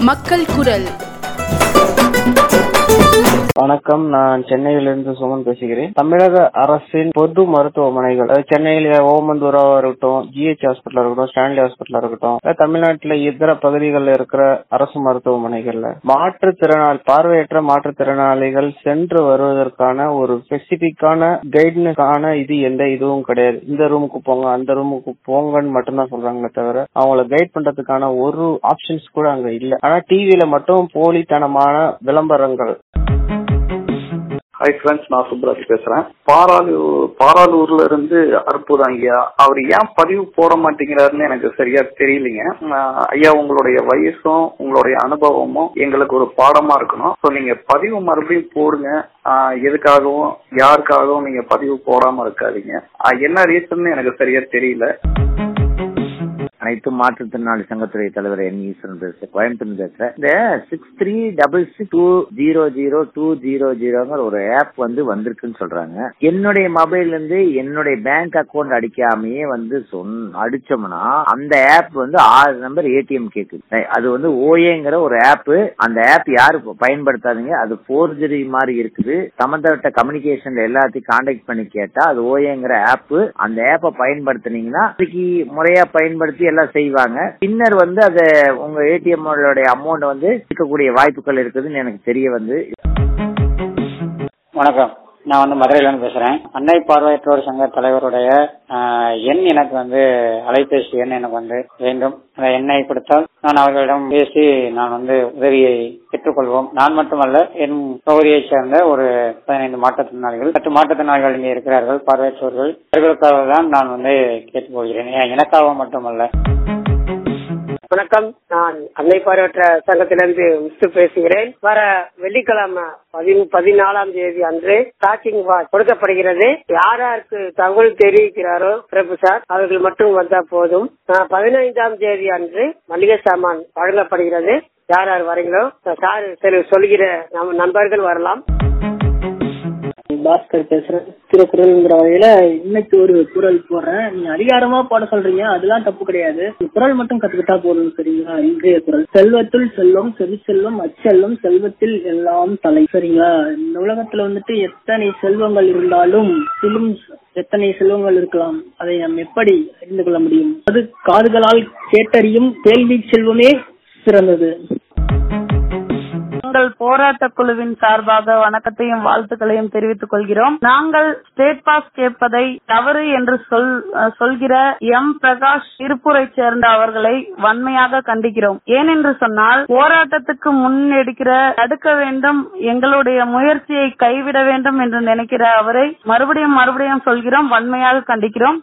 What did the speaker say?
மக்கள் குரல் வணக்கம் நான் சென்னையிலிருந்து சுமன் பேசுகிறேன் தமிழக அரசின் பொது மருத்துவமனைகள் அதாவது சென்னையில ஓமந்தூரா இருக்கட்டும் ஜிஹெச் ஹாஸ்பிட்டலா இருக்கட்டும் ஸ்டான்லி ஹாஸ்பிட்டலா இருக்கட்டும் அதாவது தமிழ்நாட்டுல இதர பகுதிகளில் இருக்கிற அரசு மருத்துவமனைகள்ல மாற்றுத்திறனாளி பார்வையற்ற மாற்றுத்திறனாளிகள் சென்று வருவதற்கான ஒரு ஸ்பெசிபிக்கான கைடன்ஸான இது எந்த இதுவும் கிடையாது இந்த ரூமுக்கு போங்க அந்த ரூமுக்கு போங்கன்னு மட்டும்தான் சொல்றாங்களே தவிர அவங்கள கைட் பண்றதுக்கான ஒரு ஆப்ஷன்ஸ் கூட அங்க இல்ல ஆனா டிவில மட்டும் போலித்தனமான விளம்பரங்கள் ஹாய் ஃப்ரெண்ட்ஸ் நான் சுப்ராஜ் பேசுறேன் பாராலூர் பாராலூர்ல இருந்து அற்புதம் ஐயா அவர் ஏன் பதிவு போட மாட்டேங்கிறாருன்னு எனக்கு சரியா தெரியலீங்க ஆஹ் ஐயா உங்களுடைய வயசும் உங்களுடைய அனுபவமும் எங்களுக்கு ஒரு பாடமா இருக்கணும் ஸோ நீங்க பதிவு மறுபடியும் போடுங்க ஆஹ் எதுக்காகவும் யாருக்காகவும் நீங்க பதிவு போடாம இருக்காதீங்க ஆஹ் என்ன ரீசன் எனக்கு சரியா தெரியல அனைத்து மாற்றுத்திறனாளி சங்கத்துறை தலைவர் என் ஈஸ்வரன் பேசுறேன் கோயம்புத்தூர் பேசுறேன் இந்த six three double six two zero zero two zero ஜீரோங்கிற ஒரு ஆப் வந்து வந்திருக்குன்னு சொல்றாங்க என்னுடைய மொபைல்ல இருந்து என்னுடைய பேங்க் அக்கவுண்ட் அடிக்காமயே வந்து சொன் அடிச்சோம்னா அந்த ஆப் வந்து ஆறு நம்பர் ஏடிஎம் கேக்குது அது வந்து ஓஏங்கிற ஒரு ஆப் அந்த ஆப் யாரு பயன்படுத்தாதீங்க அது ஃபோர்ஜரி மாதிரி இருக்குது சம்பந்தப்பட்ட கம்யூனிகேஷன்ல எல்லாத்தையும் கான்டாக்ட் பண்ணி கேட்டா அது ஓஏங்கிற ஆப் அந்த ஆப்பை பயன்படுத்தினீங்கன்னா அதுக்கு முறையா பயன்படுத்தி எல்லாம் செய்வாங்க பின்னர் வந்து அது உங்க ஏடிஎம் அமௌண்ட் வந்து இருக்கக்கூடிய வாய்ப்புகள் இருக்குதுன்னு எனக்கு தெரிய வந்து வணக்கம் நான் வந்து மதுரையிலிருந்து பேசுறேன் அன்னை பார்வையற்றோர் சங்க தலைவருடைய ஆஹ், எண் எனக்கு வந்து அலைபேசி எண் எனக்கு வந்து வேண்டும் அந்த எண்ணை கொடுத்தால் நான் அவர்களிடம் பேசி நான் வந்து உதவியை பெற்றுக்கொள்வோம் நான் மட்டுமல்ல என் பகுதியைச் சேர்ந்த ஒரு பதினைந்து மாற்றுத்திறனாளிகள் பத்து மாற்றுத்திறனாளிகள் இங்கே இருக்கிறார்கள் பார்வையற்றோர்கள் அவர்களுக்காக தான் நான் வந்து கேட்டுக்கொள்கிறேன் ஏன் எனக்காக மட்டுமல்ல வணக்கம் நான் அன்னை பார்வையற்ற சங்கத்திலிருந்து முத்து பேசுகிறேன் வர வெள்ளிக்கிழமை பதின பதினாலாம் தேதி அன்று டாக்கிங் வாட்ச் கொடுக்கப்படுகிறது யார் யாருக்கு தகவல் தெரிவிக்கிறாரோ பிரபு சார் அவர்கள் மட்டும் வந்தா போதும் ஆஹ், பதினைந்தாம் தேதி அன்று மளிகை சாமான் வழங்கப்படுகிறது யார் யார் வரீங்களோ சார் சரி சொல்கிற நம்ம நண்பர்கள் வரலாம் பாஸ்கர் பேசுறேன் திருக்குறள்ங்கிற வகையில இன்னைக்கு ஒரு குரல் போடுறேன் நீங்க அதிகாரமா போட சொல்றீங்க அதெல்லாம் தப்பு கிடையாது குரல் மட்டும் கத்துக்கிட்டா போதும் சரிங்களா இன்றைய குரல் செல்வத்துள் செல்வம் செவி செல்வம் அச்செல்வம் செல்வத்தில் எல்லாம் தலை சரிங்களா இந்த உலகத்துல வந்துட்டு எத்தனை செல்வங்கள் இருந்தாலும் சிலும் எத்தனை செல்வங்கள் இருக்கலாம் அதை நாம் எப்படி அறிந்து கொள்ள முடியும் அது காதுகளால் கேட்டறியும் கேள்வி செல்வமே சிறந்தது நாங்கள் போராட்ட குழுவின் சார்பாக வணக்கத்தையும் வாழ்த்துக்களையும் தெரிவித்துக் கொள்கிறோம் நாங்கள் ஸ்டேட் பாஸ் கேட்பதை தவறு என்று சொல் அஹ் சொல்கிற எம் பிரகாஷ் திருப்பூரை சேர்ந்த அவர்களை வன்மையாக கண்டிக்கிறோம் ஏனென்று சொன்னால் போராட்டத்துக்கு முன்னெடுக்கிற தடுக்க வேண்டும் எங்களுடைய முயற்சியை கைவிட வேண்டும் என்று நினைக்கிற அவரை மறுபடியும் மறுபடியும் சொல்கிறோம் வன்மையாக கண்டிக்கிறோம்